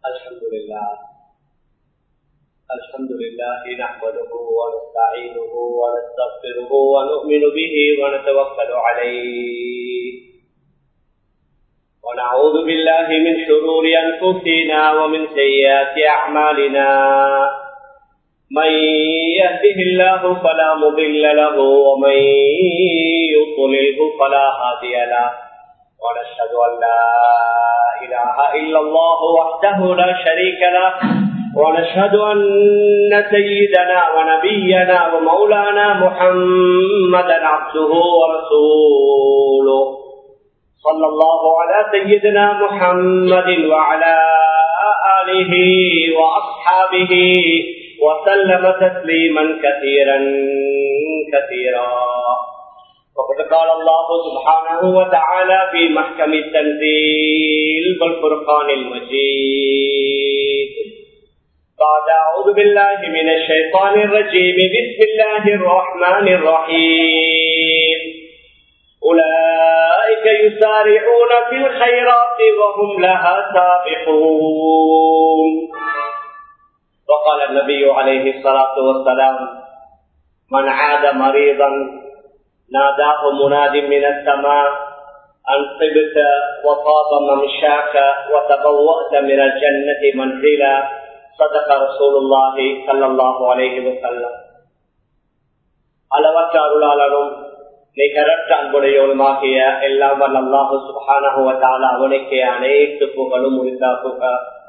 الحمد لله الحمد لله نحمده ونستعينه ونستغفره ونؤمن به ونتوكل عليه ونعوذ بالله من شرور أنفسنا ومن سيئات أعمالنا من يهده الله فلا مضل له ومن يضلله فلا هادي له ونشهد أن لا إله إلا الله وحده لا شريك له ونشهد أن سيدنا ونبينا ومولانا محمدا عبده ورسوله صلى الله على سيدنا محمد وعلى آله وأصحابه وسلم تسليما كثيرا كثيرا وقد قال الله سبحانه وتعالى في محكم التنزيل والفرقان المجيد بعد أعوذ بالله من الشيطان الرجيم بسم الله الرحمن الرحيم أولئك يسارعون في الخيرات وهم لها سابقون وقال النبي عليه الصلاة والسلام من عاد مريضا ناداه مناد من السماء أن طبت وطاب ممشاك وتبوأت من الجنة منزلا صدق رسول الله صلى الله عليه وسلم அளவற்ற அருளாளரும் நிகரற்ற அன்புடையவனுமாகிய எல்லாம் வல்ல அல்லாஹு சுபானகுவத்தால அவனுக்கே அனைத்து புகழும் உரித்தாக்குக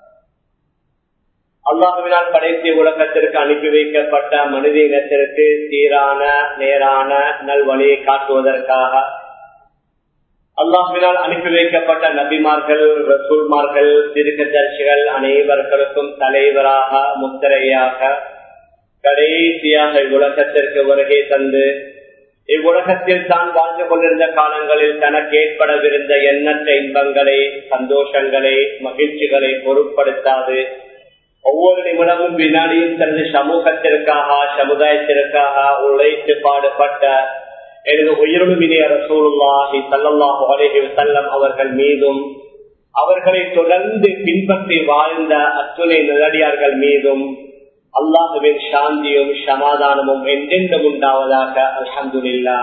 அல்லாஹுவினால் படைத்த உலகத்திற்கு அனுப்பி வைக்கப்பட்ட மனித இனத்திற்கு சீரான நேரான நல்வழியை காட்டுவதற்காக அல்லாஹுவினால் அனுப்பி வைக்கப்பட்ட நபிமார்கள் ரசூல்மார்கள் திருக்கதர்சிகள் அனைவர்களுக்கும் தலைவராக முத்திரையாக கடைசியாக இவ்வுலகத்திற்கு வருகை தந்து இவ்வுலகத்தில் தான் வாழ்ந்து கொண்டிருந்த காலங்களில் தனக்கு ஏற்படவிருந்த எண்ணற்ற இன்பங்களை சந்தோஷங்களை மகிழ்ச்சிகளை பொருட்படுத்தாது ஒவ்வொரு நிமிடமும் வினாடியும் தனது சமூகத்திற்காக சமுதாயத்திற்காக உழைத்து பாடுபட்ட எனது உயிரினுமினிய ரசூலுல்லாஹி சல்லாஹு அலேஹி செல்லம் அவர்கள் மீதும் அவர்களை தொடர்ந்து பின்பற்றி வாழ்ந்த அத்துணை நிலடியார்கள் மீதும் அல்லாஹுவின் சாந்தியும் சமாதானமும் என்றென்றும் உண்டாவதாக அலமதுல்லா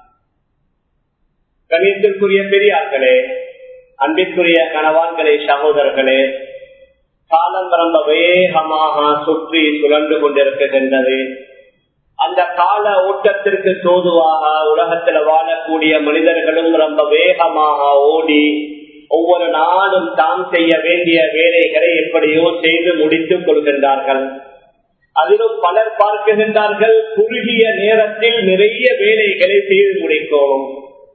கணியத்திற்குரிய பெரியார்களே அன்பிற்குரிய கணவான்களே சகோதரர்களே காலம் ரொம்ப வேகமாக சுற்றி சுழன்று கொண்டிருக்கின்றது அந்த கால ஓட்டத்திற்கு தோதுவாக உலகத்தில் வாழக்கூடிய மனிதர்களும் ரொம்ப வேகமாக ஓடி ஒவ்வொரு நாளும் தாம் செய்ய வேண்டிய வேலைகளை எப்படியோ செய்து முடித்துக் கொள்கின்றார்கள் அதிலும் பலர் பார்க்குகின்றார்கள் குறுகிய நேரத்தில் நிறைய வேலைகளை செய்து முடிக்கணும்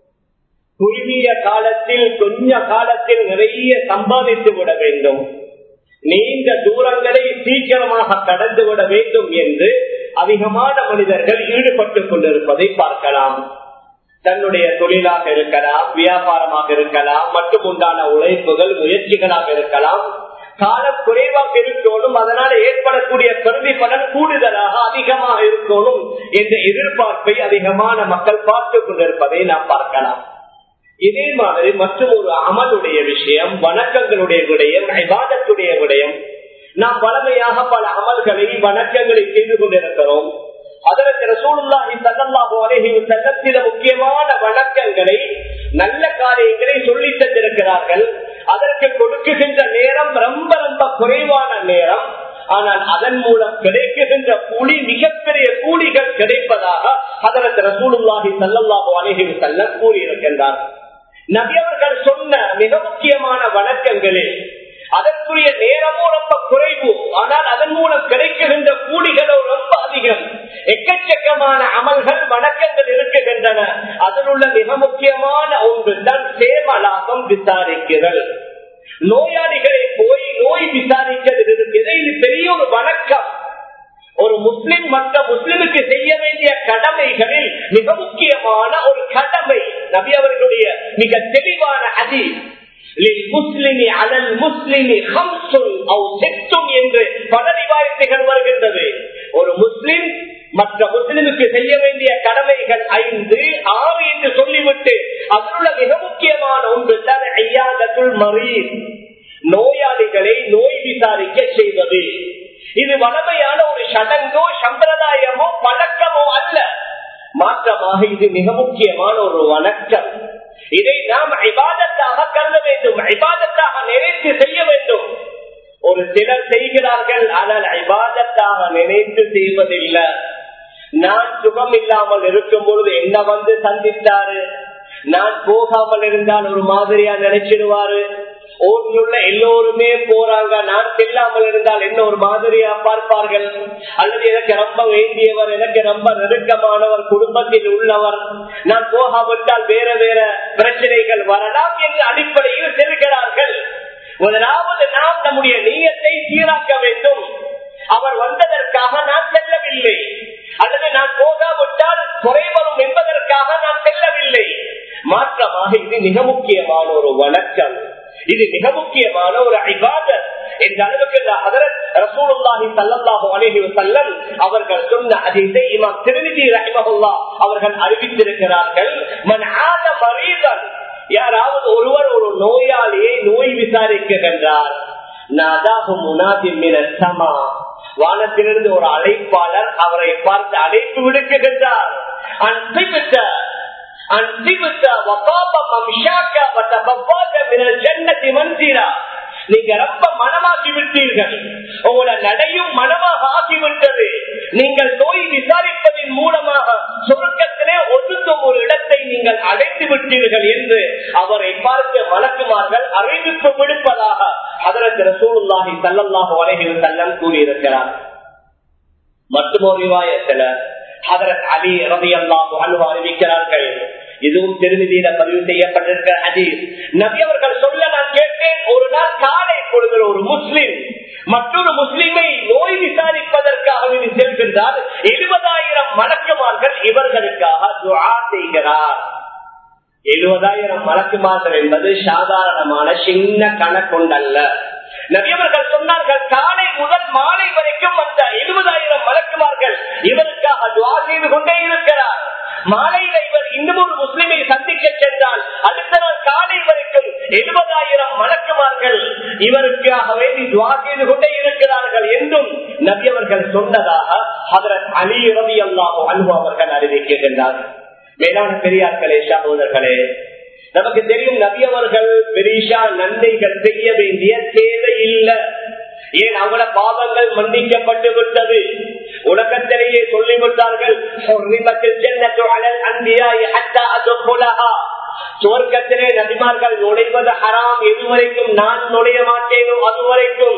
குறுகிய காலத்தில் கொஞ்ச காலத்தில் நிறைய சம்பாதித்து விட வேண்டும் நீண்ட தூரங்களை சீக்கிரமாக கடந்து விட வேண்டும் என்று அதிகமான மனிதர்கள் ஈடுபட்டுக் கொண்டிருப்பதை பார்க்கலாம் தன்னுடைய தொழிலாக இருக்கலாம் வியாபாரமாக இருக்கலாம் மற்றும் உண்டான உழைப்புகள் முயற்சிகளாக இருக்கலாம் காலம் குறைவாக இருக்கணும் அதனால ஏற்படக்கூடிய கருவி பலன் கூடுதலாக அதிகமாக இருக்கணும் என்ற எதிர்பார்ப்பை அதிகமான மக்கள் பார்த்துக் கொண்டிருப்பதை நாம் பார்க்கலாம் இதே மாதிரி மற்றும் ஒரு அமலுடைய விஷயம் வணக்கங்களுடைய விடயம் ஐபாதத்துடைய விடயம் நாம் வளமையாக பல அமல்களை வணக்கங்களை செய்து கொண்டிருக்கிறோம் அதற்கு ரசூலுல்லாஹி சல்லல்லாஹு அலைஹி வஸல்லம் சில முக்கியமான வணக்கங்களை நல்ல காரியங்களை சொல்லி தந்திருக்கிறார்கள் அதற்கு கொடுக்குகின்ற நேரம் ரொம்ப ரொம்ப குறைவான நேரம் ஆனால் அதன் மூலம் கிடைக்குகின்ற கூலி மிகப்பெரிய கூலிகள் கிடைப்பதாக அதற்கு ரசூலுல்லாஹி சல்லல்லாஹு அலைஹி வஸல்லம் கூறியிருக்கின்றார் நபி அவர்கள் சொன்ன மிக முக்கியமான வணக்கங்களில் அதற்குரிய நேரமோ ரொம்ப குறைவு ஆனால் அதன் மூலம் கிடைக்கின்ற கூலிகளோ ரொம்ப அதிகம் எக்கச்சக்கமான அமல்கள் வணக்கங்கள் இருக்குகின்றன அதில் உள்ள மிக முக்கியமான ஒன்று தான் சேமலாபம் விசாரிக்கிறது நோயாளிகளை போய் நோய் விசாரிக்கிறது இருக்குது இது பெரிய ஒரு வணக்கம் ஒரு முஸ்லிம் மற்ற முஸ்லிமுக்கு செய்ய வேண்டிய கடமைகளில் மிக முக்கியமான ஒரு கடமை நபி அவர்களுடைய மிக தெளிவான அதி முஸ்லிமி அலல் முஸ்லிமி என்று பல ரிவாயத்துகள் வருகின்றது ஒரு முஸ்லிம் மற்ற முஸ்லிமுக்கு செய்ய வேண்டிய கடமைகள் ஐந்து ஆறு என்று சொல்லிவிட்டு அதிலுள்ள மிக முக்கியமான ஒன்று தான் ஐயாதத்துள் மறீர் நோயாளிகளை நோய் விசாரிக்க செய்வது இது வளமையான ஒரு சடங்கோ சம்பிரதாயமோ பழக்கமோ அல்ல மாற்றமாக இது மிக முக்கியமான ஒரு வணக்கம் இதை நாம் ஐபாதத்தாக கருத வேண்டும் ஐபாதத்தாக நினைத்து செய்ய வேண்டும் ஒரு சிலர் செய்கிறார்கள் ஆனால் ஐபாதத்தாக நினைத்து செய்வதில்லை நான் சுகம் இல்லாமல் இருக்கும் பொழுது என்ன வந்து சந்தித்தாரு நான் போகாமல் இருந்தால் ஒரு மாதிரியா நினைச்சிடுவாரு ஊரிலுள்ள எல்லோருமே போறாங்க நான் செல்லாமல் இருந்தால் என்ன ஒரு மாதிரியா பார்ப்பார்கள் அல்லது எனக்கு ரொம்ப வேண்டியவர் எனக்கு ரொம்ப நெருக்கமானவர் குடும்பத்தில் உள்ளவர் நான் போகாவிட்டால் வேற வேற பிரச்சனைகள் வரலாம் என்ற அடிப்படையில் செல்கிறார்கள் முதலாவது நாம் நம்முடைய நீயத்தை சீராக்க வேண்டும் அவர் வந்ததற்காக நான் செல்லவில்லை அல்லது நான் போகாவிட்டால் குறை வரும் என்பதற்காக நான் செல்லவில்லை மாற்றமாக இது மிக முக்கியமான ஒரு வணக்கம் இது மிக முக்கியமான ஒரு ஐபாதத் என்ற அளவுக்கு ரசூலுல்லாஹி சல்லல்லாஹு அலைஹி வஸல்லம் அவர்கள் சொன்ன ஹதீஸை இமாம் திருமிதி ரஹிமஹுல்லாஹ் அவர்கள் அறிவித்திருக்கிறார்கள் மன் ஆத மரீதன் யாராவது ஒருவர் ஒரு நோயாளியை நோய் விசாரிக்கின்றார் நாதாகும் முனாதிமின சமா வானத்திலிருந்து ஒரு அழைப்பாளர் அவரை பார்த்து அழைப்பு விடுக்குகின்றார் அன்பித்த அன்பித்த வபாப மம்ஷாக்க வதபவாக மினல் ஜன்னதி மன்சிரா நீங்க ரொம்ப மனமாக்கி விட்டீர்கள் உங்களோட நடையும் மனமாக ஆகிவிட்டது நீங்கள் நோய் விசாரிப்பதின் மூலமாக சொருக்கத்திலே ஒதுக்கும் ஒரு இடத்தை நீங்கள் அடைந்து விட்டீர்கள் என்று அவரை பார்த்து மலக்குமார்கள் அறிவிப்பு விடுப்பதாக அதற்கு ரசூலுல்லாஹி சல்லல்லாஹு அலைஹி வஸல்லம் கூறியிருக்கிறார் மற்றும் ஒரு விவாயத்துல ஹதரத் அலி ரவி அல்லாஹு அல்வா அறிவிக்கிறார்கள் இதுவும் திருமதியில பதிவு செய்யப்பட்டிருக்கிற ஹதீஸ் நபி அவர்கள் சொல்ல நான் கேட்டேன் ஒரு நாள் காலை பொழுது ஒரு முஸ்லிம் மற்றொரு முஸ்லிமை நோய் விசாரிப்பதற்காக செல்கின்றார் எழுபதாயிரம் மலக்குமார்கள் இவர்களுக்காக துவா செய்கிறார் எழுபதாயிரம் மலக்குமார்கள் என்பது சாதாரணமான சின்ன கணக்கொண்டல்ல நபியவர்கள் சொன்னார்கள் காலை முதல் மாலை வரைக்கும் அந்த எழுபதாயிரம் மலக்குமார்கள் இவருக்காக துவா செய்து கொண்டே இருக்கிறார் மாலையில இவர் இன்னும் ஒரு முஸ்லிமை சந்திக்க சென்றால் அடுத்த நாள் காலை வரைக்கும் எழுபதாயிரம் மலக்குமார்கள் இவருக்காக வேண்டி துவா செய்து கொண்டே இருக்கிறார்கள் என்றும் நபியவர்கள் சொன்னதாக அதற்கு அலி ரவி அல்லாஹோ அன்பு அவர்கள் அறிவிக்கின்றார்கள் மேலான பெரியார்களே சகோதரர்களே நமக்கு தெரியும் நபியவர்கள் பெரிஷா நன்மைகள் செய்ய வேண்டிய தேவை இல்லை ஏன் அவங்கள பாவங்கள் மன்னிக்கப்பட்டு விட்டது உலகத்திலேயே சொல்லிவிட்டார்கள் சுவர்க்கத்திலே நபிமார்கள் நுழைவது ஹராம் எதுவரைக்கும் நான் நுழைய மாட்டேனோ அதுவரைக்கும்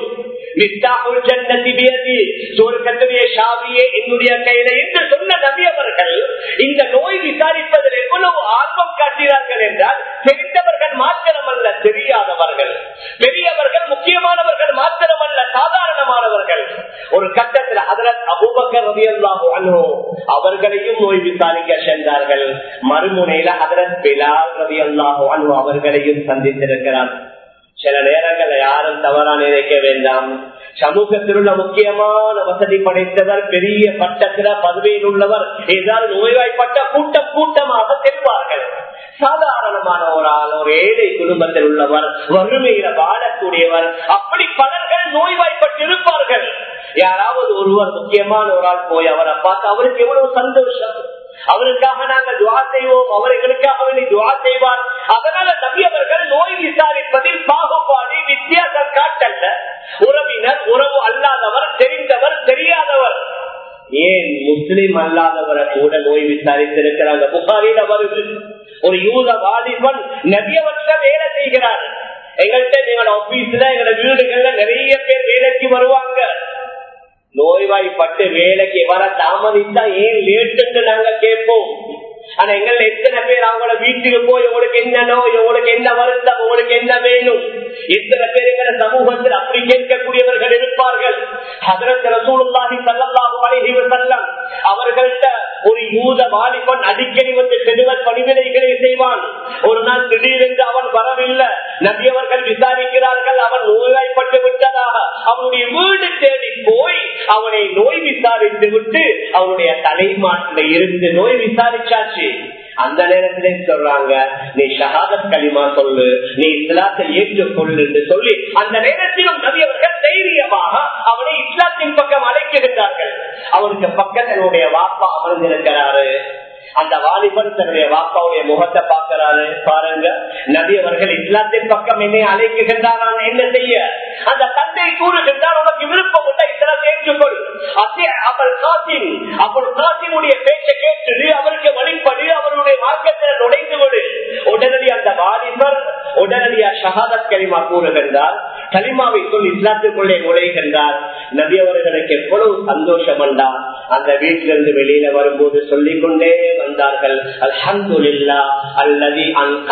சுவர்க்கத்திலே ஷாவியே என்னுடைய கையில என்று சொன்ன நபி அவர்கள் இந்த நோய் விசாரிப்பதில் எவ்வளவு ஆர்வம் காட்டினார்கள் என்றால் தெரிந்தவர்கள் மாத்திரமல்ல தெரியாதவர்கள் பெரியவர்கள் முக்கியமானவர்கள் மாத்திரமல்ல சாதாரணமானவர்கள் ஒரு கட்டத்தில் அதரத் அபூபக்கர் ரவியல்லாஹு அன்ஹு அவர்களையும் நோய் விசாரிக்க சென்றார்கள் மறுமுனையில அதரத் பிலால் ரவியல்லாஹு அன்ஹு அவர்களையும் சந்தித்திருக்கிறார் சில நேரங்கள் யாரும் தவறா நினைக்க வேண்டாம் சமூகத்தில் உள்ள முக்கியமான வசதி படைத்தவர் பெரிய பட்டத்தில பதவியில் உள்ளவர் ஏதாவது நோய்வாய்ப்பட்ட கூட்டம் கூட்டமாக செல்வார்கள் சாதாரணமான ஒரு ஆள் ஒரு ஏழை குடும்பத்தில் உள்ளவர் வறுமையில வாழக்கூடியவர் அப்படி பலர்கள் நோய்வாய்ப்பட்டு இருப்பார்கள் யாராவது ஒருவர் முக்கியமான ஒரு ஆள் போய் அவரை பார்த்து அவருக்கு எவ்வளவு சந்தோஷம் அவருக்காக நாங்கள் துவா செய்வோம் அவர் எங்களுக்காக வேண்டி துவா செய்வார் அதனால நபி அவர்கள் நோய் விசாரிப்பதில் பாகுபாடு வித்தியாசம் காட்டல்ல உறவினர் உறவு அல்லாதவர் தெரிந்தவர் தெரியாதவர் ஏன் முஸ்லிம் அல்லாதவரை கூட நோய் விசாரித்திருக்கிறாங்க புகாரில வருது ஒரு யூத வாலிபன் நபியவற்ற வேலை செய்கிறார் எங்கள்கிட்ட எங்களோட ஆபீஸ்ல எங்களோட வீடுகள்ல நிறைய பேர் வேலைக்கு வருவாங்க நோய்வாய்ப்பட்டு வேலைக்கு வர தாமதித்தா ஏன் லேட்டு நாங்க கேட்போம் ஆனா எங்களை எத்தனை பேர் அவங்களோட வீட்டுக்கு போய் உங்களுக்கு என்ன நோய் உங்களுக்கு என்ன வருத்தம் உங்களுக்கு என்ன வேணும் எத்தனை பேர் எங்களை சமூகத்தில் அப்படி கேட்கக்கூடியவர்கள் இருப்பார்கள் அவர்கள்ட்ட ஒரு யூத வாலிபன் அடிக்கடி வந்து செடுவர் பணிவிடைகளை செய்வான் ஒரு நாள் திடீரென்று அவன் வரவில்லை நபியவர்கள் விசாரிக்கிறார்கள் அவன் நோய்வாய்ப்பட்டு விட்டதாக அவனுடைய வீடு தேடி போய் அவனை நோய் விசாரித்து விட்டு அவனுடைய தலைமாட்டில இருந்து நோய் விசாரிச்சாச்சு அந்த நேரத்திலே சொல்றாங்க நீ ஷஹாதத் களிமா சொல்லு நீ இஸ்லாத்தை ஏற்றுக்கொள்ளு என்று சொல்லி அந்த நேரத்திலும் நபி அவர்கள் தைரியமாக அவனை இஸ்லாத்தின் பக்கம் அழைக்கின்றார்கள் அவனுக்கு பக்கத்தினுடைய வாப்பா அமர்ந்திருக்கிறாரு அந்த வாலிபன் தன்னுடைய வாப்பாவுடைய முகத்தை பார்க்கிறாரு பாருங்க நபி அவர்கள் இஸ்லாத்தின் பக்கம் என்னை அழைக்குகின்றார் நான் என்ன செய்ய அந்த தந்தை கூறுகின்றார் உனக்கு விருப்பம் உள்ள இஸ்லாத்தை ஏற்றுக்கொள் அதே அவள் காசிம் அவள் காசிமுடைய பேச்சை கேட்டு அவருக்கு வழிபடி அவருடைய மார்க்கத்தில் நுழைந்து கொடு உடனடி அந்த வாலிபர் உடனடியா ஷஹாதத் கலிமா கூறுகின்றார் கலிமாவை சொல் இஸ்லாத்துக்குள்ளே நுழைகின்றார் நபி அவர்களுக்கு எவ்வளவு சந்தோஷம் என்றார் அந்த வீட்டிலிருந்து வெளியில வரும்போது சொல்லிக் கொண்டே வந்தார்கள் அல்ஹம்துலில்லா அல்லது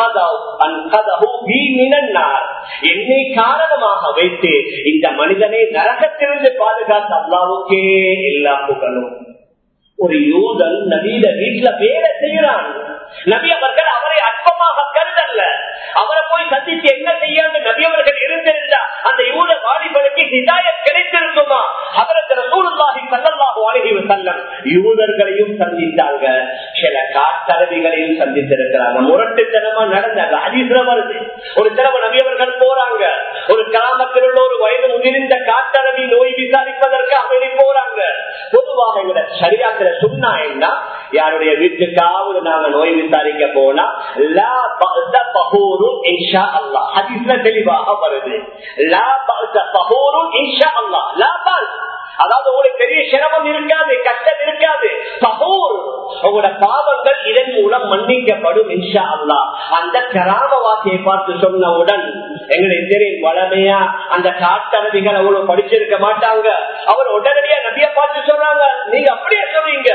என்னை காரணமாக வைத்து இந்த மனிதனை நரகத்திலிருந்து பாதுகாத்த அல்லாவுக்கே எல்லா புகழும் ஒரு யூதன் நவீன வீட்டுல வேலை செய்யறான் நபி அவர்கள் அவரை அற்பமாக கருதல்ல அவரை போய் சந்தித்து என்ன செய்யாம நபி அவர்கள் இருந்திருந்தா அந்த யூத வாலிபனுக்கு ஹிதாயத் கிடைத்திருக்குமா அவருக்கு ரசூலுல்லாஹி ஸல்லல்லாஹு அலைஹி வஸல்லம் யூதர்களையும் சந்தித்தாங்க சில காட்டரவிகளையும் சந்தித்திருக்கிறாங்க முரட்டுத்தனமா நடந்தாங்க ஹதீஸ்ல வருது ஒரு தடவை நபி அவர்கள் போறாங்க ஒரு கிராமத்தில் உள்ள ஒரு வயது முதிர்ந்த காட்டரவி நோய் விசாரிப்பதற்கு அமைதி போறாங்க பொதுவாக எங்க சரியாக்கிற சொன்னா என்ன யாருடைய வீட்டுக்காவது நாங்க நோய் விசாரிக்க போனா லா பஅத பஹூரும் இன்ஷா அல்லாஹ் ஹதீஸ்ல தெளிவாக வருது லா பஅத பஹூரும் இன்ஷா அல்லாஹ் லா பஅஸ் அதாவது உங்களுக்கு பெரிய சிரமம் இருக்காது கஷ்டம் இருக்காது பகூர் உங்களோட பாவங்கள் இதன் மூலம் மன்னிக்கப்படும் இன்ஷா அல்லா அந்த கிராமவாசியை பார்த்து சொன்னவுடன் எங்களுக்கு தெரியும் வளமையா அந்த காட்டரவிகள் அவ்வளவு படிச்சிருக்க மாட்டாங்க அவர் உடனடியா நபிய பார்த்து சொன்னாங்க நீங்க அப்படியே சொல்றீங்க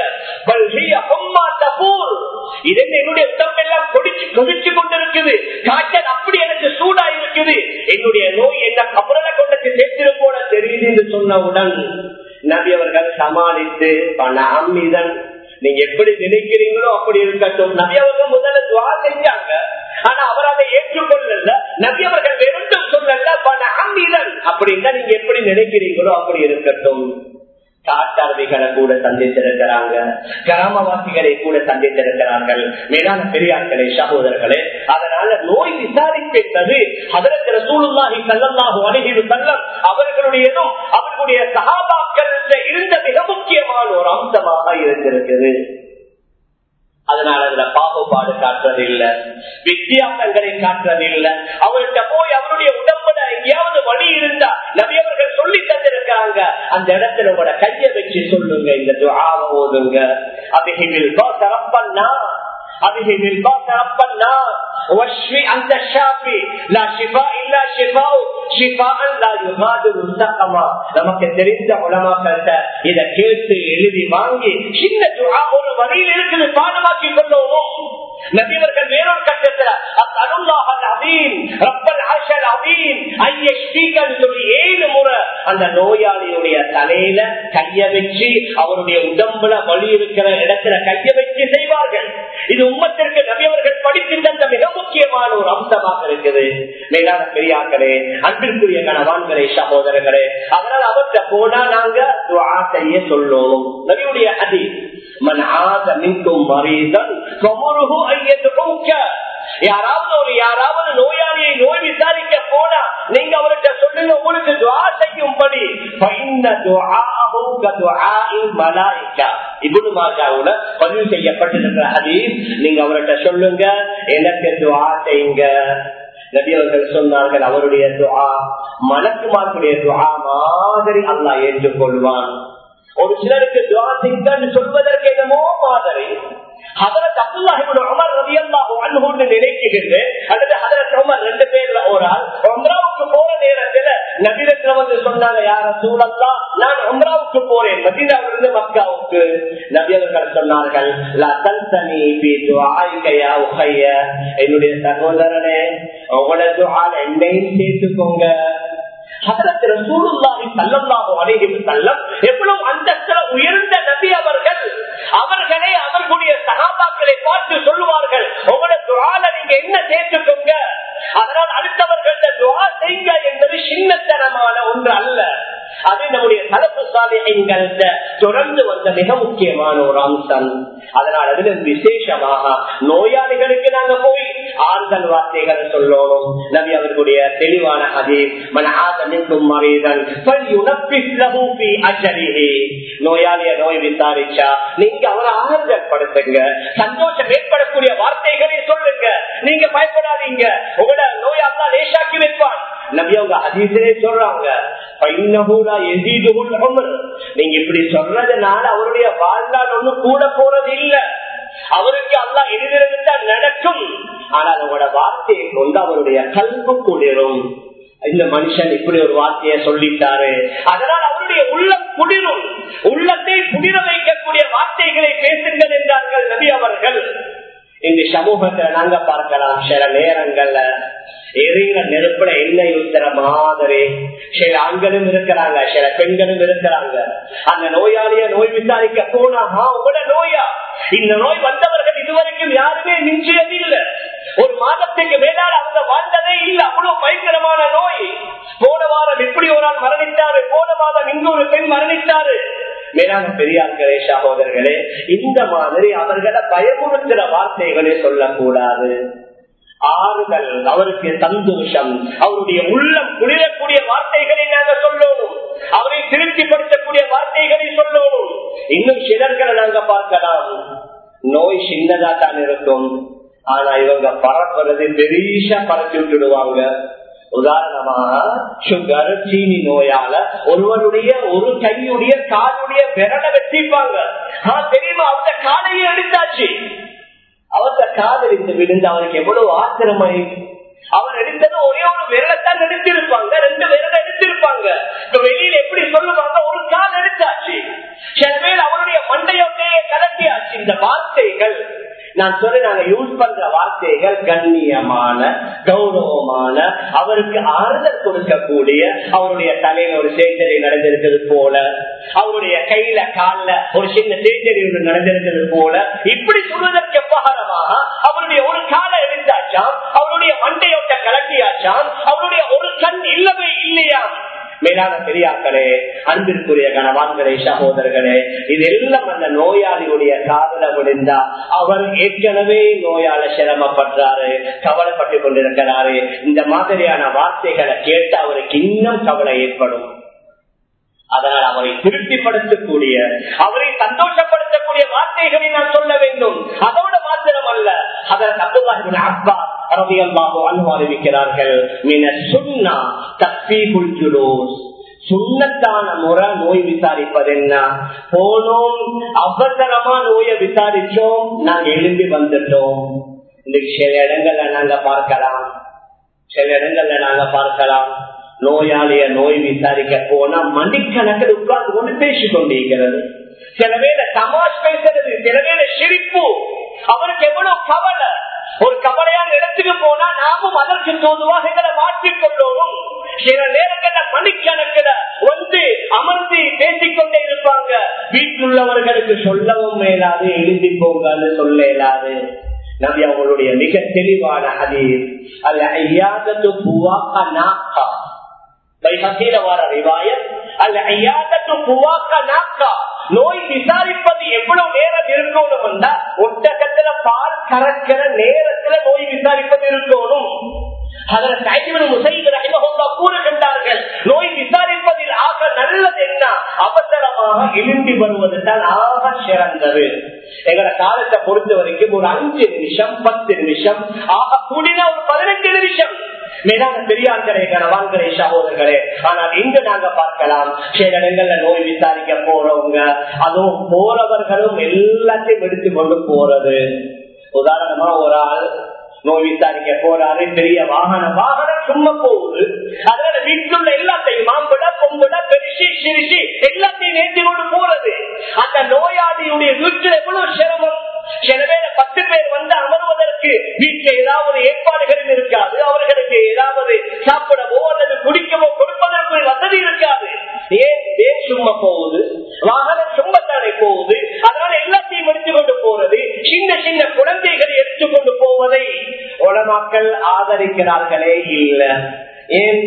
இதன் என்னுடைய உடம்பெல்லாம் கொடிச்சு கொதிச்சு கொண்டிருக்குது காய்ச்சல் அப்படி எனக்கு சூடா இருக்குது என்னுடைய நோய் என்ன கபரலை கொண்டு சேர்த்திரும் போல தெரியுது என்று சொன்னவுடன் நபி அவர்கள் சமாளித்து பண அம்மிதன் நீங்க எப்படி நினைக்கிறீங்களோ அப்படி இருக்கட்டும் நபி அவர்கள் முதல்ல துவா செஞ்சாங்க ஆனா அவர் அதை ஏற்றுக்கொள்ளல நபி அவர்கள் வெறும் சொல்லல பண அம்மிதன் அப்படின்னா நீங்க எப்படி நினைக்கிறீங்களோ அப்படி இருக்கட்டும் காட்டாளர்களை கூட சந்தித்திருக்கிறாங்க கிராமவாசிகளை கூட சந்தித்திருக்கிறார்கள் மேலான பெரியார்களே சகோதரர்களே அதனால நோய் விசாரிப்பு என்பது அதற்கு ரசூலுல்லாஹி ஸல்லல்லாஹு அலைஹி வஸல்லம் அவர்களுடையதும் அவர்களுடைய சஹாபாக்கள் இருந்த மிக முக்கியமான ஒரு அம்சமாக இருந்திருக்கிறது அதனால அதுல பாகுபாடு காட்டுறது இல்ல வித்தியாசங்களை காட்டுறது இல்ல அவர்கிட்ட போய் அவருடைய உடம்புல எங்கேயாவது வழி இருந்தா நபியவர்கள் சொல்லி தந்திருக்காங்க அந்த இடத்துல உங்களோட கைய வச்சு சொல்லுங்க இந்த துஆவை ஓதுங்க அபிஹிமில் ரப்பன்னா أبهم الباس رب الناس واشفي أنت الشافي لا شفاء إلا شفاء شفاء لا يغادر سقما நமக்கு தெரிந்த உலமாக்கள்கிட்ட இத கேட்டு எழுதி வாங்கி சின்ன துஆ ஒரு வரியில் இருக்குது பாடமாக்கி கொள்ளவும் நபிவர்கள் வேறொரு கட்டத்துல அல்லாஹ் அதீம் ரப்பல் அர்ஷல் அதீம் ஐயஷ்பீகன் சொல்லி ஏழு முறை அந்த நோயாளியுடைய தலையில கைய வச்சு அவருடைய உடம்புல வலி இருக்கிற இடத்துல கைய வச்சு செய்வார்கள் இது உம்மத்திற்கு நபியவர்கள் படித்து தந்த மிக முக்கியமான ஒரு அம்சமாக இருக்குது மேலான பெரியாக்களே அன்பிற்குரிய கணவான்களே சகோதரர்களே அதனால அவர்கிட்ட போனா நாங்க துஆ செய்ய சொல்லணும் நபியுடைய அதி மன் ஆத மின்கும் மரீதன் கமுருஹு ஐயதுக யாராவது ஒரு யாராவது நோயாளியை நோய் விசாரிக்க போனா நீங்க அவர்கிட்ட சொல்லுங்க உங்களுக்கு துவா செய்யும்படி பதிவு செய்யப்பட்டிருக்கிற ஹதீஸ் நீங்க அவர்கிட்ட சொல்லுங்க எனக்கு துவா செய்யுங்க நபி அவர்கள் சொன்னார்கள் அவருடைய துவா மலக்குமார்களுடைய துவா மாதிரி அல்லாஹ் ஏற்றுக்கொள்வான் ஒரு சிலருக்கு துவா செய்யுங்கன்னு சொல்வதற்கு என்னமோ மாதிரி ஹதரத் அப்துல்லாஹிபின் உமர் ரலியல்லாஹு அன்ஹுன்னு நினைக்குகிறேன் அல்லது ஹதரத் உமர் ரெண்டு பேர்ல ஒரு ஆள் உம்ராவுக்கு போற நேரத்துல நபிரத்துல வந்து சொன்னாங்க யார சூழல்லா நான் உம்ராவுக்கு போறேன் மதீனாவிலிருந்து மக்காவுக்கு நபி அவர்கள் சொன்னார்கள் லா தன்சனி பி துஆயிக யா உஹைய என்னுடைய சகோதரனே உங்களோட துஆல என்னையும் சேர்த்துக்கோங்க எவ்வளவு அந்தஸ்தில உயர்ந்த நபி அவர்கள் அவர்களே அவர்களுடைய சகாபாக்களை பார்த்து சொல்லுவார்கள் உங்களோட துவால நீங்க என்ன சேர்த்துக்கோங்க அதனால் அடுத்தவர்கள்ட்ட துவா செய்யுங்க என்பது சின்னத்தனமான ஒன்று அல்ல அது நம்முடைய தலப்பு சாலைகள்கிட்ட தொடர்ந்து வந்த மிக முக்கியமான ஒரு அம்சம் அதனால் அதுல விசேஷமாக நோயாளிகளுக்கு நாங்க போய் ஆறுதல் வார்த்தைகளை சொல்லணும் நபி அவர்களுடைய தெளிவான அதீர் மன ஆதமிக்கும் மறைதன் நோயாளிய நோய் விசாரிச்சா நீங்க அவரை ஆறுதல் படுத்துங்க சந்தோஷம் ஏற்படக்கூடிய வார்த்தைகளை சொல்லுங்க நீங்க பயப்படாதீங்க உங்களோட நோயாளா லேசாக்கி வைப்பான் நபி அவங்க அதிசே சொல்றாங்க நீங்க இப்படி சொல்றதுனால அவருடைய வாழ்நாள் ஒண்ணு கூட போறது இல்ல அவருக்கு அல்லா எதிர்தான் நடக்கும் ஆனால் அவரோட வார்த்தையை கொண்டு அவருடைய கல்வி குளிரும் இந்த மனுஷன் இப்படி ஒரு வார்த்தையை சொல்லிட்டாரு அதனால் அவருடைய உள்ளம் குளிரும் உள்ளத்தை குளிர வைக்கக்கூடிய வார்த்தைகளை பேசுங்கள் என்றார்கள் நபி அவர்கள் இந்த சமூகத்தை நாங்க பார்க்கலாம் சில நேரங்கள்ல எரிகிற நெருப்புல எண்ணெய் ஊத்துற மாதிரி சில ஆண்களும் இருக்கிறாங்க சில பெண்களும் இருக்கிறாங்க அந்த நோயாளிய நோய் விசாரிக்க போனா உங்களோட நோயா இந்த நோய் வந்தவர்கள் இதுவரைக்கும் யாருமே மிஞ்சியது இல்லை ஒரு மாதத்துக்கு மேலால் அவங்க வாழ்ந்ததே இல்லை அவ்வளவு பயங்கரமான நோய் போன வாரம் இப்படி ஒரு ஆள் மரணித்தாரு போன மாதம் இங்கு ஒரு பெண் மரணித்தாரு மேலான பெரியார்களே சகோதரர்களே இந்த மாதிரி அவர்களை பயமுறுத்துற வார்த்தைகளே சொல்லக்கூடாது ஆறுதல் அவருக்கு சந்தோஷம் அவருடைய உள்ளம் குளிரக்கூடிய வார்த்தைகளை நாங்க சொல்லணும் அவரை திருப்திப்படுத்தக்கூடிய வார்த்தைகளை சொல்லணும் இன்னும் சிலர்களை நாங்க பார்க்கலாம் நோய் சின்னதா தான் இருக்கும் ஆனா இவங்க பரப்புறது பெரிய பரப்பி விட்டுடுவாங்க உதாரணமாக சுகர் சீனி நோயால ஒருவருடைய ஒரு கையுடைய காலுடைய விரலை வெட்டிப்பாங்க தெரியுமா அவங்க காலையே எடுத்தாச்சு அவர்த காதல் இருந்து விழுந்து அவருக்கு எவ்வளவு ஆத்திரமை அவர் எடுத்தது ஒரே ஒரு விரலத்தான் எடுத்திருப்பாங்க ரெண்டு விரலை எடுத்திருப்பாங்க இப்ப வெளியில எப்படி சொல்லுவாங்க ஒரு கால் எடுத்தாச்சு சில பேர் அவருடைய மண்டையோட்டையே கலட்டியாச்சு இந்த வார்த்தைகள் நான் சொல்ல நாங்க யூஸ் பண்ற வார்த்தைகள் கண்ணியமான கௌரவமான அவருக்கு ஆறுதல் கொடுக்கக்கூடிய அவருடைய தலையில ஒரு சேச்சரி நடந்திருக்கிறது போல அவருடைய கையில கால்ல ஒரு சின்ன சேச்சரி ஒன்று நடந்திருக்கிறது போல இப்படி சொல்வதற்கு பகரமாக அவருடைய ஒரு காலை எடுத்தாச்சாம் அவருடைய மண்டையோட்ட கலட்டியாச்சாம் அவருடைய ஒரு கண் இல்லவே இல்லையாம் மேலான பெரியாக்களே அன்பிற்குரிய கணவான்களே சகோதரர்களே இதெல்லாம் அந்த நோயாளியுடைய காதல விழுந்தா அவர் ஏற்கனவே நோயால சிரமப்படுறாரு கவலைப்பட்டு கொண்டிருக்கிறாரு இந்த மாதிரியான வார்த்தைகளை கேட்டு அவருக்கு இன்னும் கவலை ஏற்படும் அதனால் அவரை திருப்திப்படுத்தக்கூடிய அவரை சந்தோஷப்படுத்தக்கூடிய வார்த்தைகளை நான் சொல்ல வேண்டும் அதோட மாத்திரம் அல்ல அதற்கு அப்துல்லாஹிபின் அப்பா அறிவிக்கிறார்கள் சுண்ணத்தான முறை நோய் விசாரிப்பது என்ன போனோம் அவசரமா நோயை விசாரிச்சோம் நாங்க எழும்பி வந்துட்டோம் இன்னைக்கு சில இடங்கள்ல நாங்க பார்க்கலாம் சில இடங்கள்ல நாங்க பார்க்கலாம் நோயாளிய நோய் விசாரிக்க போனா மணிக்கணக்கில் உட்கார்ந்து கொண்டு பேசிக் கொண்டிருக்கிறது சில வேலை தமாஷ் பேசுறது சில வேலை சிரிப்பு அவருக்கு எவ்வளவு கவலை ஒரு கவலையான இடத்துக்கு போனா நாமும் அதற்கு தோதுவாக எங்களை மாற்றிக் கொள்ளணும் சில நேரங்கள்ல மணிக்கணக்கில் வந்து அமர்ந்து பேசிக்கொண்டே இருப்பாங்க வீட்டில் உள்ளவர்களுக்கு சொல்லவும் மேலாது எழுதி போங்கன்னு சொல்ல இயலாது நபி அவங்களுடைய மிக தெளிவான ஹதீஸ் அல்ல ஐயாதத்து புவாக்கா நாக்கா பைஹத்தில வர ரிவாயத் அல்ல ஐயாதத்து புவாக்கா நாக்கா நோய் விசாரிப்பது எவ்வளவு நேரம் இருக்கணும் என்றா ஒட்டகத்துல பால் கறக்கிற நேரத்துல நோய் விசாரிப்பது இருக்கணும் கூறுகின்றார்கள் நோய் விசாரிப்பதில் ஆக நல்லது என்ன அவசரமாக எழும்பி வருவது தான் ஆக சிறந்தது எங்களை காலத்தை பொறுத்த வரைக்கும் ஒரு அஞ்சு நிமிஷம் பத்து நிமிஷம் ஆக கூடினா ஒரு பதினஞ்சு நிமிஷம் மேலான பெரியார்களே கனவான்களே சகோதரர்களே ஆனால் இங்கு நாங்க பார்க்கலாம் சில இடங்கள்ல நோய் விசாரிக்க போறவங்க அதுவும் போறவர்களும் எல்லாத்தையும் எடுத்து கொண்டு போறது உதாரணமா ஒரு ஆள் நோய் விசாரிக்க போறாரு பெரிய வாகனம் வாகனம் சும்மா போகுது அதனால வீட்டுள்ள எல்லாத்தையும் மாம்பிட பொம்பிட பெருசி சிரிசி எல்லாத்தையும் ஏற்றி கொண்டு போறது அந்த நோயாளியுடைய வீட்டில் எவ்வளவு சிரமம் சில பேர் பத்து பேர் வந்து அமர்வதற்கு வீட்டில் ஏதாவது ஏற்பாடுகளும் இருக்காது அவர்களுக்கு ஏதாவது சாப்பிடவோ அல்லது குடிக்கவோ கொடுப்பதற்கு வசதி இருக்காது ஏன் ஏன் சும்மா போகுது வாகனம் சும்மத்தானே போகுது அதனால எல்லாத்தையும் எடுத்துக்கொண்டு போறது சின்ன சின்ன குழந்தைகளை எடுத்துக்கொண்டு போவதை உலமாக்கள் ஆதரிக்கிறார்களே இல்ல ஏன்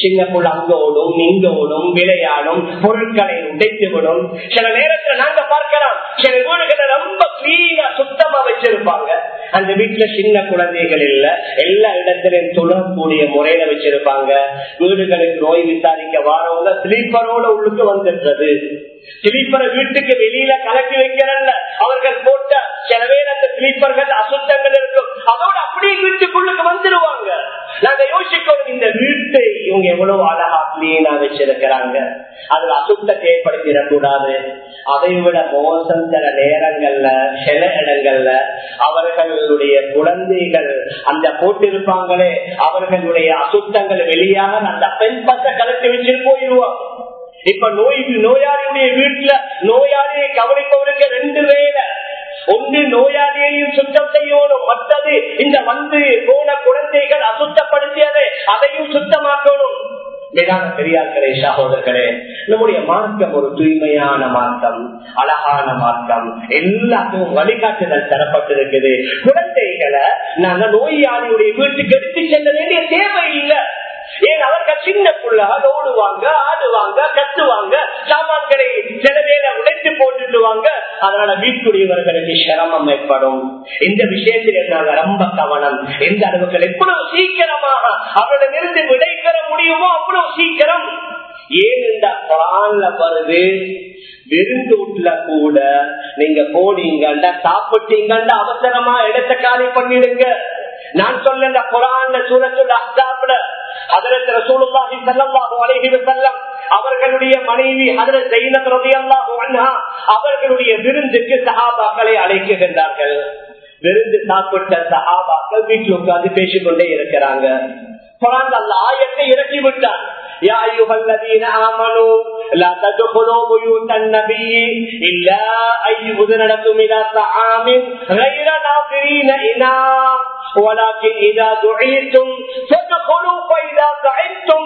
சின்ன புள்ள அங்க ஓடும் இங்க ஓடும் விளையாடும் பொருட்களை உடைத்து விடும் சில நேரத்துல நாங்க பார்க்கலாம் சில வீடுகளை ரொம்ப கிளீனா சுத்தமா வச்சிருப்பாங்க அந்த வீட்டுல சின்ன குழந்தைகள் இல்ல எல்லா இடத்திலையும் துளரக்கூடிய முறையில வச்சிருப்பாங்க வீடுகளுக்கு நோய் விசாரிக்க வாரவங்க ஸ்லீப்பரோட உள்ளுக்கு வந்துடுறது ஸ்லீப்பரை வீட்டுக்கு வெளியில கலக்கி வைக்கிறல்ல அவர்கள் போட்ட சில பேர் அந்த ஸ்லீப்பர்கள் அசுத்தங்கள் இருக்கும் அதோட அப்படியே வீட்டுக்குள்ளுக்கு வந்துருவாங்க நாங்க யோசிக்கணும் இந்த வீட்டை இவங்க எவ்வளவு அழகா கிளீனா வச்சிருக்கிறாங்க அதுல அசுத்தத்தை ஏற்படுத்திடக்கூடாது அதை விட மோசம் சில நேரங்கள்ல சில இடங்கள்ல அவர்களுடைய குழந்தைகள் அந்த போட்டிருப்பாங்களே அவர்களுடைய அசுத்தங்கள் வெளியாக அந்த பெண் பத்த கலக்கி வச்சுட்டு போயிடுவாங்க இப்ப நோய் நோயாளியுடைய வீட்டுல நோயாளியை கவனிப்பவருக்கு ரெண்டு வேலை ஒன்று நோயாளியையும் சுத்தம் செய்யணும் மற்றது இந்த வந்து போன குழந்தைகள் அசுத்தப்படுத்தியதை அதையும் சுத்தமாக்கணும் மேலான பெரியார்களே சகோதரர்களே நம்முடைய மார்க்கம் ஒரு தூய்மையான மார்க்கம் அழகான மார்க்கம் எல்லாத்துக்கும் வழிகாட்டுதல் தரப்பட்டிருக்குது குழந்தைகளை நாங்க நோயாளியுடைய வீட்டுக்கு எடுத்து செல்ல வேண்டிய தேவை இல்லை ஏன் அவர்கள் சின்ன புள்ளாக ஓடுவாங்க ஆடுவாங்க கத்துவாங்க சாமான்களை சில பேரை உடைத்து போட்டுடுவாங்க அதனால வீட்டுடையவர்களுக்கு சிரமம் ஏற்படும் இந்த விஷயத்தில் நாங்க ரொம்ப கவனம் எந்த அளவுக்கு எவ்வளவு சீக்கிரமாக அவரிடமிருந்து விடை பெற முடியுமோ அவ்வளவு சீக்கிரம் ஏன் இந்த பிரான்ல வருது விருந்தூட்டுல கூட நீங்க போனீங்கண்டா சாப்பிட்டீங்கண்டா அவசரமா இடத்தை காலி பண்ணிடுங்க நான் சொல்ல இந்த குரான் சூரத்துல அஸ்தாப்ல அதற்கு ரசூலுல்லாஹி ஸல்லல்லாஹு அலைஹி வஸல்லம் அவர்களுடைய மனைவி ஹஜரத் ஜைனப் ரலியல்லாஹு அன்ஹா அவர்களுடைய விருந்துக்கு சஹாபாக்களை அழைக்குகின்றார்கள் விருந்து சாப்பிட்ட சஹாபாக்கள் வீட்டில் உட்கார்ந்து பேசிக்கொண்டே இருக்கிறாங்க குரான் அல்ல ஆயத்தை இறக்கி விட்டான் يا أيها الذين آمنوا لا تدخلوا بيوت النبي إلا أن يؤذن لكم إلى طعام غير ناظرين إناه ولكن إذا دعيتم فادخلوا فإذا دعيتم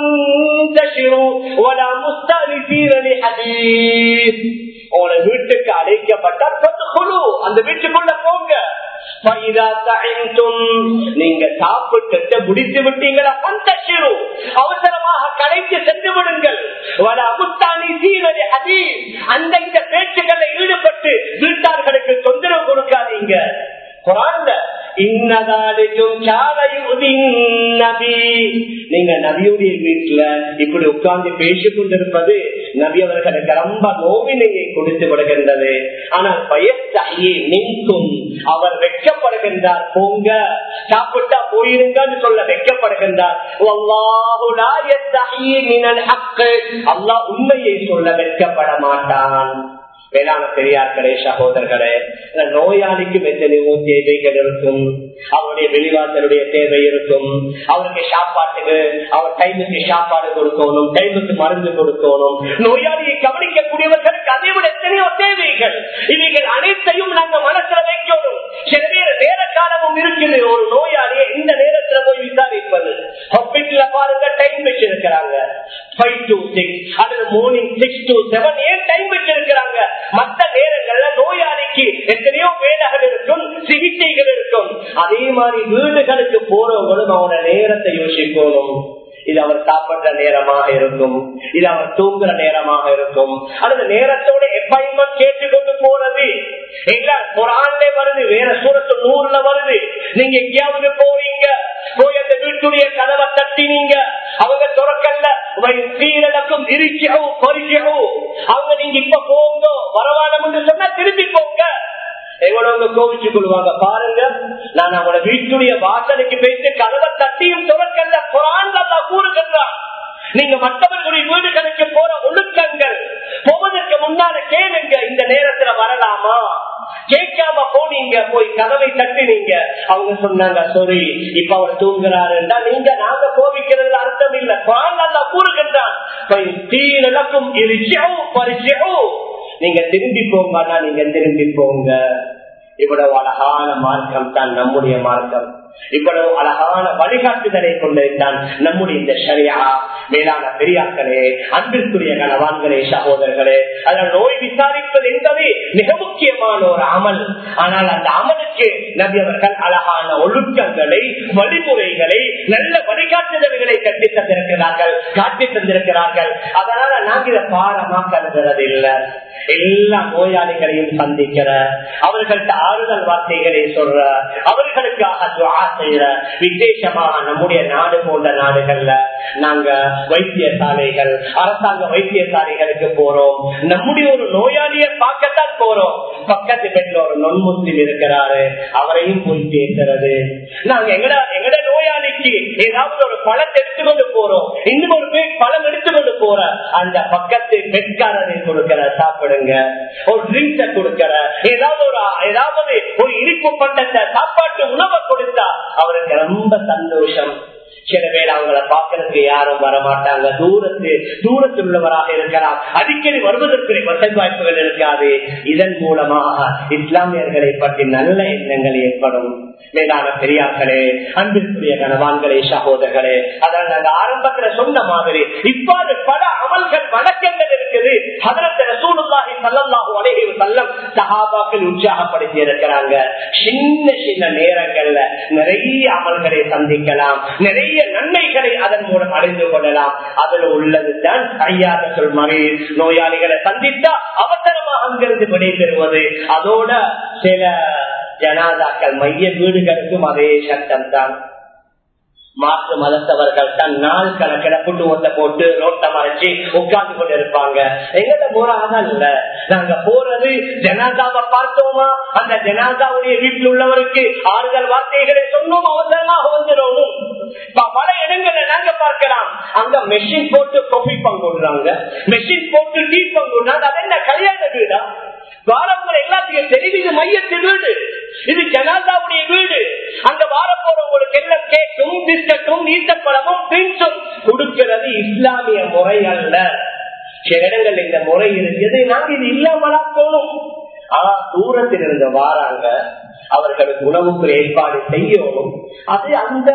فانتشروا ولا مستأنسين لحديث உங்களை வீட்டுக்கு அழைக்கப்பட்டால் அந்த வீட்டுக்குள்ள போங்க நீங்க சாப்பிட்டு முடித்து விட்டீங்களா அவசரமாக கடைக்கு சென்று விடுங்கள் அந்த இந்த பேச்சுக்களை ஈடுபட்டு வீட்டார்களுக்கு தொந்தரவு கொடுக்காதீங்க குரான்ல நீங்க நபியுடைய வீட்டுல இப்படி உட்கார்ந்து பேசிக் கொண்டிருப்பது நபி அவர்களுக்கு ரொம்ப நோவினையை கொடுத்து விடுகின்றது ஆனால் பயத்தாயே நீக்கும் அவர் வெட்கப்படுகின்றார் போங்க சாப்பிட்டா போயிருங்கன்னு சொல்ல வெட்கப்படுகின்றார் அல்லா உண்மையை சொல்ல வெட்கப்பட மாட்டான் வேளாண் பெரியார்களே சகோதரர்களே நோயாளிக்கும் எத்தனையோ தேவைகள் இருக்கும் அவருடைய வெளிவாசலுடைய தேவை இருக்கும் அவருக்கு சாப்பாட்டுக்கு அவர் டைமுக்கு சாப்பாடு கொடுக்கணும் டைமுக்கு மருந்து கொடுக்கணும் நோயாளியை கவனிக்கக்கூடியவர்களுக்கு அதை விட எத்தனையோ தேவைகள் இவைகள் அனைத்தையும் நாங்க மனசுல வைக்கணும் சில பேர் நேர காலமும் இருக்குது ஒரு நோயாளியை இந்த நேரத்துல போய் விசாரிப்பது ஹாஸ்பிட்டல்ல பாருங்க டைம் வச்சிருக்கிறாங்க ஃபைவ் டு சிக்ஸ் அல்லது மார்னிங் சிக்ஸ் டு செவன் ஏன் டைம் வச்சிருக்கிறாங்க மற்ற நேரங்கள்ல நோயாளிக்கு எத்தனையோ வேலைகள் இருக்கும் சிகிச்சைகள் இருக்கும் அதே மாதிரி வீடுகளுக்கு போறவங்களும் அவனோட நேரத்தை யோசிக்கணும் இது அவர் சாப்பிடுற நேரமாக இருக்கும் இது அவர் தூங்குற நேரமாக இருக்கும் அல்லது நேரத்தோட எப்பாயின்மெண்ட் கேட்டுக்கொண்டு போறது எல்லாம் குரான்ல வருது வேற சூரத்து நூறுல வருது நீங்க எங்கேயாவது போறீங்க போய் அந்த வீட்டுடைய கதவை தட்டினீங்க அவங்க துறக்கல்ல சீரலக்கும் இருக்கியவும் பறிக்கவும் அவங்க நீங்க இப்ப போங்க வரவானம் சொன்னா திருப்பி போங்க எவ்வளவு கோவிச்சு கொள்வாங்க பாருங்க நான் அவங்களோட வீட்டுடைய வாசலுக்கு போயிட்டு கதவை தட்டியும் துறக்கல்ல குரான் கூறுகின்றான் நீங்க மற்றவர்களுடைய வீடுகளுக்கு போற ஒழுக்கங்கள் போவதற்கு முன்னால கேளுங்க இந்த நேரத்துல வரலாமா கேட்காம போனீங்க போய் கதவை தட்டினீங்க அவங்க சொன்னாங்க சாரி இப்ப அவர் தூங்குறாருன்றா நீங்க நாங்க கோவிக்கிறது அர்த்தம் இல்ல குரான் நல்லா கூறுகின்றான் தீரலக்கும் பரிசோ நீங்க திரும்பி போங்கன்னா நீங்க திரும்பி போங்க இவ்வளவு அழகான மார்க்கம் தான் நம்முடைய மார்க்கம் இவ்வளவு அழகான வழிகாட்டுதலை கொண்டிருந்தான் நம்முடைய இந்த சரியா மேலான பெரியாக்களே அன்பிற்குரிய கணவான்களே சகோதரர்களே அதனால் நோய் விசாரிப்பது என்பது மிக முக்கியமான ஒரு அமல் ஆனால் அந்த அமலுக்கு நபி அவர்கள் அழகான ஒழுக்கங்களை வழிமுறைகளை நல்ல வழிகாட்டுதல்களை கட்டி தந்திருக்கிறார்கள் காட்டி தந்திருக்கிறார்கள் அதனால நாங்க இதை பாரமா கருதுறது இல்லை எல்லா நோயாளிகளையும் சந்திக்கிற அவர்கள்ட்ட ஆறுதல் வார்த்தைகளை சொல்ற அவர்களுக்காக துவா செய்யற விசேஷமாக நம்முடைய நாடு போன்ற நாடுகள்ல நாங்க வைத்தியசாலைகள் அரசாங்க வைத்தியசாலைகளுக்கு போறோம் நம்முடைய ஒரு நோயாளியை பார்க்கத்தான் போறோம் பக்கத்து பெற்ற ஒரு நொன் முஸ்லிம் இருக்கிறாரு அவரையும் போய் பேசுறது நாங்க எங்கட எங்கட நோயாளிக்கு ஏதாவது ஒரு பழத்தை எடுத்துக்கொண்டு போறோம் இன்னும் ஒரு பேர் பழம் எடுத்துக்கொண்டு போற அந்த பக்கத்து பெட்காரரை கொடுக்கிற சாப்பிடுங்க ஒரு ட்ரிங்க்ஸ கொடுக்கிற ஏதாவது ஒரு ஏதாவது ஒரு இனிப்பு பண்டத்தை சாப்பாட்டு உணவை கொடுத்தா அவருக்கு ரொம்ப சந்தோஷம் சில பேர் அவங்கள பாக்குறதுக்கு யாரும் வரமாட்டாங்க தூரத்து தூரத்தில் உள்ளவராக இருக்கலாம் அடிக்கடி வருவதற்கு வசதி வாய்ப்புகள் இருக்காது இதன் மூலமாக இஸ்லாமியர்களை பற்றி நல்ல எண்ணங்கள் ஏற்படும் மேலான பெரியார்களே அன்பிற்குரிய கணவான்களே சகோதரர்களே அதனால் நாங்க ஆரம்பத்துல சொன்ன மாதிரி இவ்வாறு பல அமல்கள் வழக்கங்கள் இருக்குது அதற்கு ரசூலுல்லாஹி ஸல்லல்லாஹு அலைஹி வஸல்லம் சஹாபாக்கள் உற்சாகப்படுத்தி இருக்கிறாங்க சின்ன சின்ன நேரங்கள்ல நிறைய அமல்களை சந்திக்கலாம் நிறைய நன்மைகளை அதன் மூலம் அறிந்து கொள்ளலாம் அதுல உள்ளதுதான் ஐயாத சொல் மறை நோயாளிகளை சந்தித்தா அவசரமாக அங்கிருந்து விடைபெறுவது அதோட சில ஜனாதாக்கள் மைய வீடுகளுக்கும் அதே சட்டம் தான் மாற்று மதத்தவர்கள் தன் நாள் கணக்கிட குட்டுவத்தை போட்டு ரோட்டை மறைச்சு உட்கார்ந்து கொண்டு இருப்பாங்க எங்கிட்ட போறாங்க இல்ல நாங்க போறது ஜனாதாவை பார்த்தோமா அந்த ஜனாதாவுடைய வீட்டில் உள்ளவருக்கு ஆறுதல் வார்த்தைகளை சொன்னோம் அவசரமாக வந்துடணும் பல இடங்களை நாங்க பார்க்கலாம் அங்க மெஷின் போட்டு கொப்பி பங்குறாங்க மெஷின் போட்டு டீ பங்குறாங்க அது என்ன கல்யாண வீடா வாரங்கள் எல்லாத்தையும் தெரியுது இது மையத்து வீடு இது ஜனாதாவுடைய வீடு அங்க வார போறவங்களுக்கு எல்லாம் கேக்கும் பிஸ்கட்டும் நீட்டப்பழமும் பின்சும் கொடுக்கிறது இஸ்லாமிய முறை அல்ல சில இடங்கள் இந்த முறை இருக்குது நாங்க இது இல்லாமலா போகணும் ஆனா தூரத்தில் இருந்து வாராங்க அவர்களுக்கு உணவுக்கு ஏற்பாடு செய்யணும் அது அந்த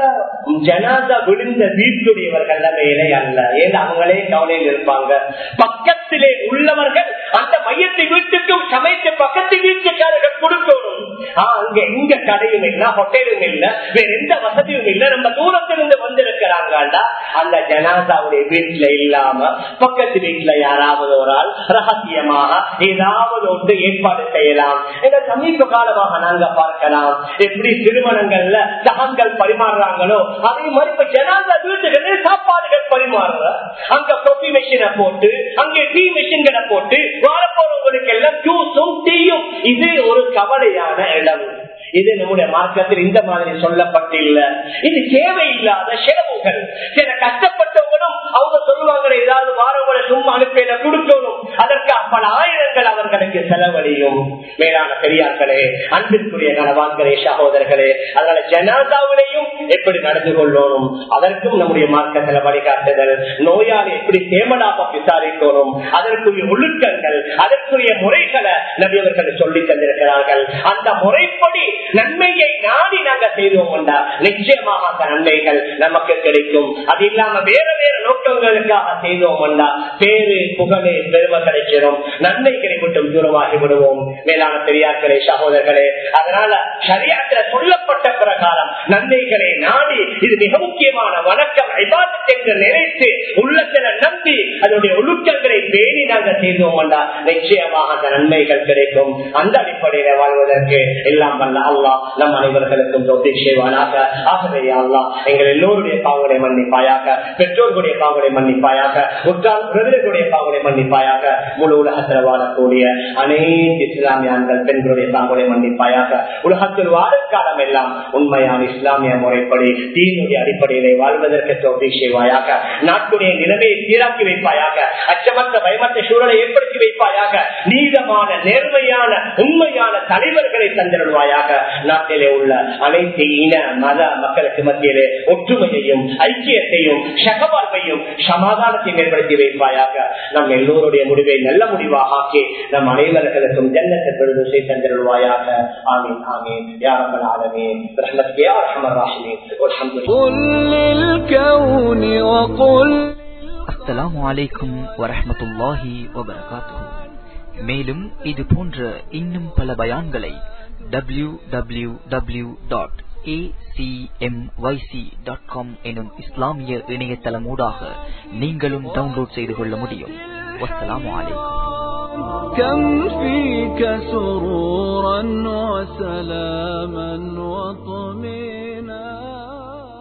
ஜனாதா விழுந்த வீட்டுடையவர்கள் வேலை அல்ல ஏன் அவங்களே கவலையில் இருப்பாங்க பக்கத்திலே உள்ளவர்கள் அந்த மையத்தை வீட்டுக்கும் சமைத்து பக்கத்து வீட்டுக்காரர்கள் கொடுக்கணும் அங்க எங்க கடையும் இல்ல ஹோட்டலும் இல்ல வேற எந்த வசதியும் இல்ல நம்ம தூரத்திலிருந்து வந்திருக்கிறாங்கடா அந்த ஜனாதாவுடைய வீட்டுல இல்லாம பக்கத்து வீட்டுல யாராவது ஒரு ஆள் ரகசியமாக ஏதாவது ஒன்று ஏற்பாடு செய்யலாம் இந்த சமீப காலமாக நாங்க பார்க்கலாம் எப்படி திருமணங்கள்ல சகங்கள் பரிமாறுறாங்களோ அதே மாதிரி இப்ப ஜனாதா வீட்டுகளில் சாப்பாடுகள் பரிமாறுற அங்க கொப்பி மெஷினை போட்டு அங்கே டீ மெஷின்களை போட்டு வார போறவங்களுக்கு எல்லாம் ஜூஸும் டீயும் இது ஒரு கவலையான இடம் இது நம்முடைய மார்க்கத்தில் இந்த மாதிரி சொல்லப்பட்டில்ல இது தேவையில்லாத செலவுகள் சில கஷ்டப்பட்டவங்களும் அவங்க சொல்லுவாங்க ஏதாவது வாரவங்களை சும்மா அனுப்பையில கொடுக்கணும் அதற்கு பல ஆயிரங்கள் அவர்களுக்கு செலவழியும் மேலான பெரியார்களே அன்பிற்குரிய கணவான்களே சகோதரர்களே அதனால ஜனாதாவிலையும் எப்படி நடந்து கொள்ளணும் அதற்கும் நம்முடைய மார்க்கத்தில் வழிகாட்டுதல் நோயாளி எப்படி தேமலாக விசாரிக்கணும் அதற்குரிய ஒழுக்கங்கள் அதற்குரிய முறைகளை நபியவர்கள் சொல்லி தந்திருக்கிறார்கள் அந்த முறைப்படி நன்மையை நாடி நாங்க செய்தோம் கொண்டா நிச்சயமாக அந்த நன்மைகள் நமக்கு கிடைக்கும் அது இல்லாம வேற வேற நோக்கங்களுக்காக செய்தோம் கொண்டா பேரு புகழே பெருமை கிடைச்சிடும் நன்மைகளை மட்டும் தூரமாகி விடுவோம் மேலான பெரியார்களே சகோதரர்களே அதனால சரியாக்கிற சொல்லப்பட்ட பிரகாரம் நன்மைகளை நாடி இது மிக முக்கியமான வணக்கம் ஐபாதத் என்று நினைத்து உள்ளத்துல நம்பி அதனுடைய ஒழுக்கங்களை பேணி நாங்கள் செய்தோம் கொண்டா நிச்சயமாக அந்த நன்மைகள் கிடைக்கும் அந்த அடிப்படையில வாழ்வதற்கு எல்லாம் வல்ல அல்லா நம் அனைவர்களுக்கும் தொட்டி செய்வானாக ஆகவே அல்லா எங்கள் எல்லோருடைய பாவங்களை மன்னிப்பாயாக பெற்றோர்களுடைய பாவங்களை மன்னிப்பாயாக உற்றார் பிரதர்களுடைய பாவங்களை மன்னிப்பாயாக முழு உலகத்தில் வாழக்கூடிய அனைத்து இஸ்லாமிய ஆண்கள் பெண்களுடைய பாவங்களை மன்னிப்பாயாக உலகத்தில் வாழும் காலம் எல்லாம் உண்மையான இஸ்லாமிய முறைப்படி தீனுடைய அடிப்படையிலே வாழ்வதற்கு தொட்டி செய்வாயாக நாட்டுடைய நிலைமையை சீராக்கி வைப்பாயாக அச்சமற்ற பயமற்ற சூழலை ஏற்படுத்தி வைப்பாயாக நீதமான நேர்மையான உண்மையான தலைவர்களை தந்திருவாயாக நாட்டிலே உள்ள அனைத்து அனைத்து இன மத மக்களுக்கு மத்தியிலே ஒற்றுமையையும் ஐக்கியத்தையும் சகவாழ்வையும் சமாதானத்தையும் ஏற்படுத்தி வைப்பாயாக நம் எல்லோருடைய முடிவை நல்ல முடிவாக ஆக்கி நம் அனைவர்களுக்கும் ஜன்னத்தை பெருதை தந்திருவாயாக ஆமீன் ஆமீன் யாரம்பல் ஆலமீன் ரஹ்மத்கே அரஹமர் ராஹிமீன் قل للكون وقل அஸ்ஸலாமு அலைக்கும் வரஹ்மத்துல்லாஹி வபரகாத்துஹு மேலும் இது போன்ற இன்னும் பல பயான்களை W W W dot dot com எனும் இஸ்லாமிய இணையதளமூடாக நீங்களும் டவுன்லோட் செய்து கொள்ள முடியும் வஸ்ஸலாமு அலைக்கும் كم فيك سرورا وسلاما وطمئنا